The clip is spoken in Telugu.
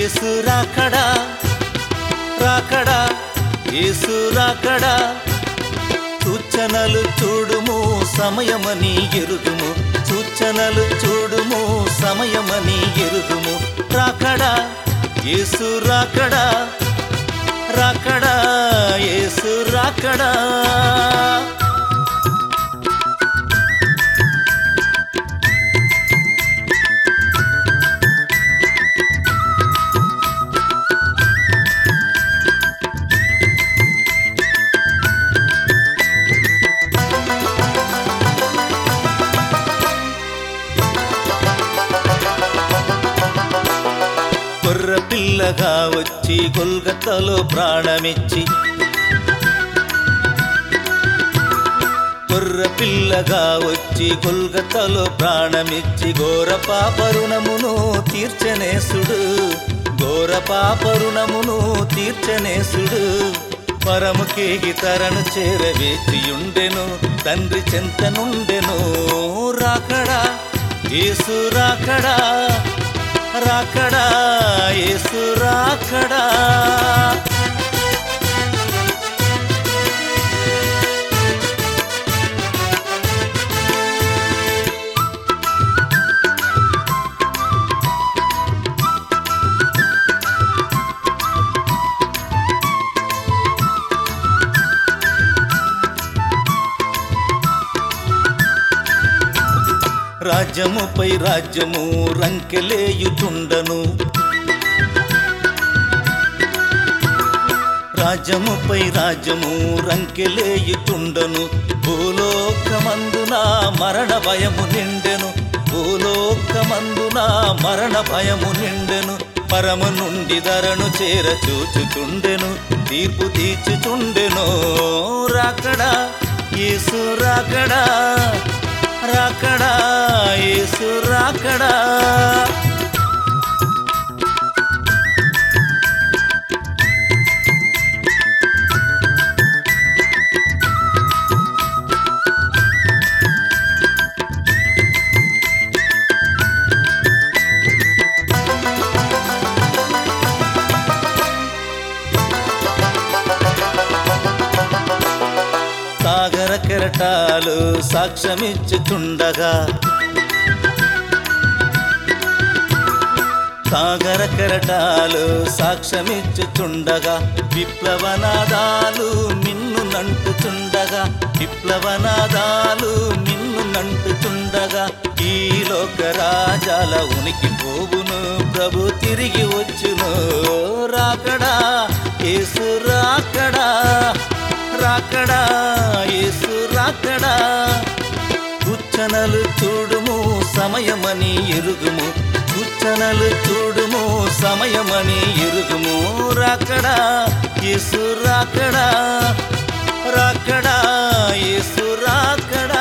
యేసు రాకడా రాకడా యేసు రాకడా సూచనలు చూడుము సమయమని ఎరుగుము సూచనలు చూడుము సమయమని ఎరుగుము రాకడా యేసు రాకడా రాకడా యేసు రాకడా కొర్ర పిల్లగా వచ్చి గొల్గతలో ప్రాణమిచ్చి కొర్ర పిల్లగా వచ్చి గొల్గతలో ప్రాణమిచ్చి ఘోర పాపరుణమును తీర్చనేసుడు ఘోర పాపరుణమును తీర్చనేసుడు పరముకేగి తరను చేరవేచియుండెను తండ్రి చెంతనుండెను రాకడా యేసు రాకడా రాకడా యేసు రాకడా రాజ్యముపై రాజ్యము రంకెలేయుచుండను రాజ్యముపై రాజ్యము రంకెలేయుచుండను భూలోకమందున మరణ భయము నిండెను భూలోకమందున మరణ భయము నిండెను పరము నుండి ధరను చేర చూచుచుండెను తీర్పు తీర్చుచుండెను రాకడా యేసు రాకడా రాకడా యేసు రాకడా సాగర కెరటాలు సాక్ష్యమిచ్చుచుండగా సాగర కెరటాలు సాక్ష్యమిచ్చుచుండగా విప్లవనాదాలు మిన్ను నంటుచుండగా విప్లవనాదాలు మిన్ను నంటుచుండగా ఈ లోక రాజాల ఉనికి పోవును ప్రభు తిరిగి వచ్చును రాకడా యేసు రాకడా రాకడా యేసు రాకడా సూచనలు చూడుము సమయమని ఎరుగుము సూచనలు చూడుము సమయమని ఎరుగుము రాకడా యేసు రాకడా రాకడా యేసు రాకడా